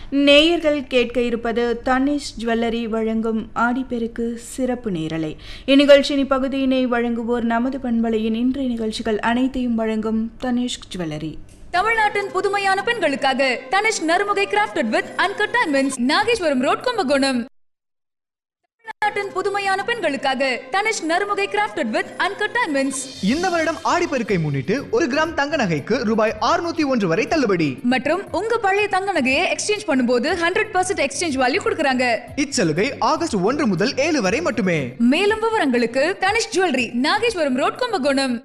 நேயர்கள் கேட்க இருப்பது தனிஷ் ஜுவல்லரி வழங்கும் ஆடிப்பெருக்கு சிறப்பு நேரலை இந்நிகழ்ச்சியின் இப்பகுதியினை வழங்குவோர் நமது பண்பலையின் இன்றைய நிகழ்ச்சிகள் அனைத்தையும் வழங்கும் தனிஷ் ஜுவல்லரி தமிழ்நாட்டின் புதுமையான பெண்களுக்காக Tanishq Narumugai crafted with uncut diamonds Nageswaram road Kumbakonam தமிழ்நாட்டின் புதுமையான பெண்களுக்காக Tanishq Narumugai crafted with uncut diamonds இந்த வருடம் ஆடிப்பெருக்கை முன்னிட்டு ஒரு கிராம் தங்க நகைக்கு ரூபாய் 601 ஒன்று வரை தள்ளுபடி மற்றும் உங்க பழைய தங்க நகையை எக்ஸ்சேஞ்ச் பண்ணும்போது ஹண்ட்ரட் பர்சன்ட் எக்ஸ்சேஞ்ச் வேல்யூ கொடுக்குறாங்க இச்சலுகை ஆகஸ்ட் ஒன்று முதல் ஏழு வரை மட்டுமே மேலும் விவரங்களுக்கு தனிஷ் ஜுவல்லரி நாகேஸ்வரம் ரோட் கும்பகோணம்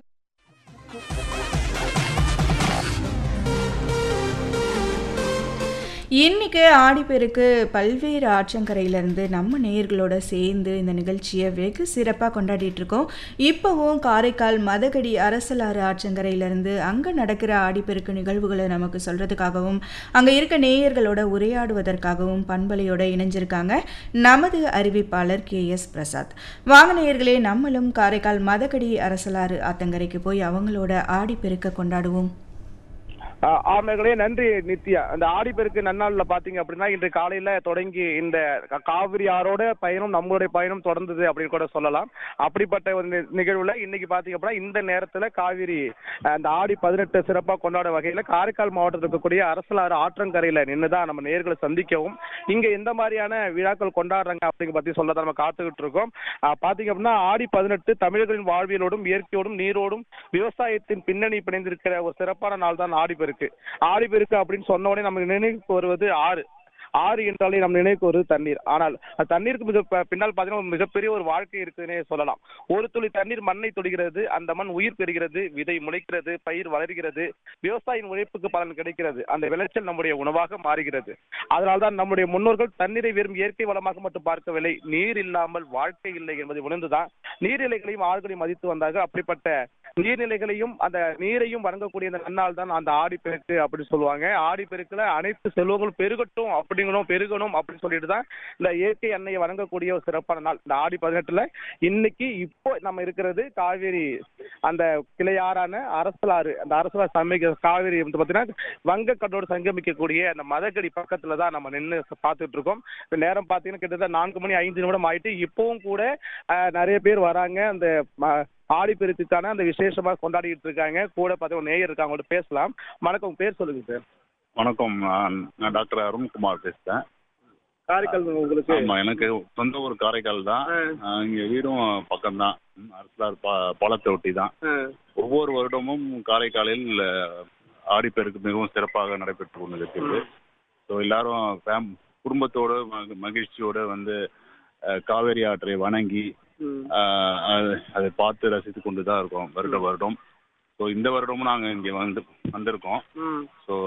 இன்னைக்கு ஆடிப்பெருக்கு பல்வேறு ஆற்றங்கரையிலேருந்து நம்ம நேயர்களோட சேர்ந்து இந்த நிகழ்ச்சியை வெகு சிறப்பாக கொண்டாடிட்டு இருக்கோம் இப்போவும் காரைக்கால் மதகடி அரசலாறு ஆற்றங்கரையிலேருந்து அங்கே நடக்கிற ஆடிப்பெருக்கு நிகழ்வுகளை நமக்கு சொல்கிறதுக்காகவும் அங்கே இருக்க நேயர்களோட உரையாடுவதற்காகவும் பண்பலையோட இணைஞ்சிருக்காங்க நமது அறிவிப்பாளர் கே எஸ் பிரசாத் வாங்க நேயர்களே நம்மளும் காரைக்கால் மதகடி அரசலாறு ஆத்தங்கரைக்கு போய் அவங்களோட ஆடிப்பெருக்க கொண்டாடுவோம் ஆஹ் ஆமைகளே நன்றி நித்யா அந்த ஆடிப்பெருக்கு நன்னாள்ல பாத்தீங்க அப்படின்னா இன்று காலையில தொடங்கி இந்த கா- காவிரி ஆறோட பயணம் நம்மளுடைய பயணம் தொடர்ந்தது அப்படின்னு கூட சொல்லலாம் அப்படிப்பட்ட ஒரு நி- நிகழ்வுல இன்னைக்கு பாத்தீங்க அப்படின்னா இந்த நேரத்துல காவிரி ஆஹ் அந்த ஆடி பதினெட்டு சிறப்பா கொண்டாட வகையில காரைக்கால் மாவட்டத்தில் இருக்கக்கூடிய அரசலாறு ஆற்றங்கரையில நின்னுதான் நம்ம நேர்களை சந்திக்கவும் இங்க எந்த மாதிரியான விழாக்கள் கொண்டாடுறாங்க அப்படிங்க பத்தி சொல்ல நம்ம காத்துக்கிட்டு இருக்கோம் ஆஹ் பாத்தீங்க அப்படின்னா ஆடி பதினெட்டு தமிழர்களின் வாழ்வியலோடும் இயற்கையோடும் நீரோடும் விவசாயத்தின் பின்னணி பிணைந்திருக்கிற ஒரு சிறப்பான நாள் தான் ஆடிப்பெருக்கு ஆடிப்பெருக்கு அப்படின்னு சொன்ன உடனே நமக்கு நினைவுக்கு வருவது ஆறு ஆறு என்றாலே நம் நினைவுக்கு வருவது தண்ணீர் ஆனால் அந்த தண்ணீருக்கு மிக ப- பின்னால் பார்த்தீங்கன்னா ஒரு மிகப்பெரிய ஒரு வாழ்க்கை இருக்குன்னே சொல்லலாம் ஒரு துளி தண்ணீர் மண்ணை தொடுகிறது அந்த மண் உயிர் பெறுகிறது விதை முளைக்கிறது பயிர் வளர்கிறது விவசாயியின் உழைப்புக்கு பலன் கிடைக்கிறது அந்த விளைச்சல் நம்முடைய உணவாக மாறுகிறது அதனால்தான் நம்முடைய முன்னோர்கள் தண்ணீரை வெறும் இயற்கை வளமாக மட்டும் பார்க்கவில்லை நீர் இல்லாமல் வாழ்க்கை இல்லை என்பதை உணர்ந்துதான் நீர்நிலைகளையும் ஆறுகளையும் மதித்து வந்தார்கள் அப்படிப்பட்ட நீர்நிலைகளையும் அந்த நீரையும் வழங்கக்கூடிய அந்த நன்னாள் தான் அந்த ஆடிப்பெருக்கு அப்படின்னு சொல்லுவாங்க ஆடிப்பெருக்குல அனைத்து செல்வங்களும் பெருகட்டும் அப்படிங்கணும் பெருகணும் அப்படின்னு சொல்லிட்டு தான் இந்த இயற்கை எண்ணெயை வழங்கக்கூடிய ஒரு சிறப்பான நாள் இந்த ஆடி பதினெட்டுல இன்னைக்கு இப்போ நம்ம இருக்கிறது காவேரி அந்த கிளையாறான அரசலாறு அந்த அரசலாறு சமைக்க காவேரி வந்து பாத்தீங்கன்னா வங்கக்கடலோடு சங்கமிக்கக்கூடிய அந்த மதகடி பக்கத்துல தான் நம்ம நின்று பார்த்துட்டு இருக்கோம் இப்ப நேரம் பாத்தீங்கன்னா கிட்டத்தட்ட நான்கு மணி ஐந்து நிமிடம் ஆயிட்டு இப்பவும் கூட அஹ், நிறைய பேர் வராங்க அந்த ம- ஆடிப்பெருக்குக்கான அந்த விசேஷமா கொண்டாடிட்டு இருக்காங்க கூட பார்த்தா ஒரு நேயர் இருக்காங்க அவங்கள்ட்ட பேசலாம் வணக்கம் உங்க பேர் சொல்லுங்க சார் வணக்கம் நான் நான் டாக்டர் அருண்குமார் பேசுறேன் காரைக்கால் உங்களுக்கு ஆமா எனக்கு சொந்த ஊர் காரைக்கால் தான் ஆஹ் இங்க வீடும் பக்கம் தான் அரசலார் பா பாலத்தை ஒட்டி தான் ஒவ்வொரு வருடமும் காரைக்காலில் அஹ், ஆடிப்பெருக்கு மிகவும் சிறப்பாக நடைபெற்று கொண்டிருக்கிறது ஸோ எல்லாரும் ஃபேம் குடும்பத்தோட மக- மகிழ்ச்சியோட வந்து அஹ், காவேரி ஆற்றை வணங்கி ஆஹ், அது- அதை பார்த்து ரசித்து கொண்டு தான் இருக்கோம் வருட வருடம் ஸோ இந்த வருடமும் நாங்கள் இங்கே வந்து வந்திருக்கோம் ஸோ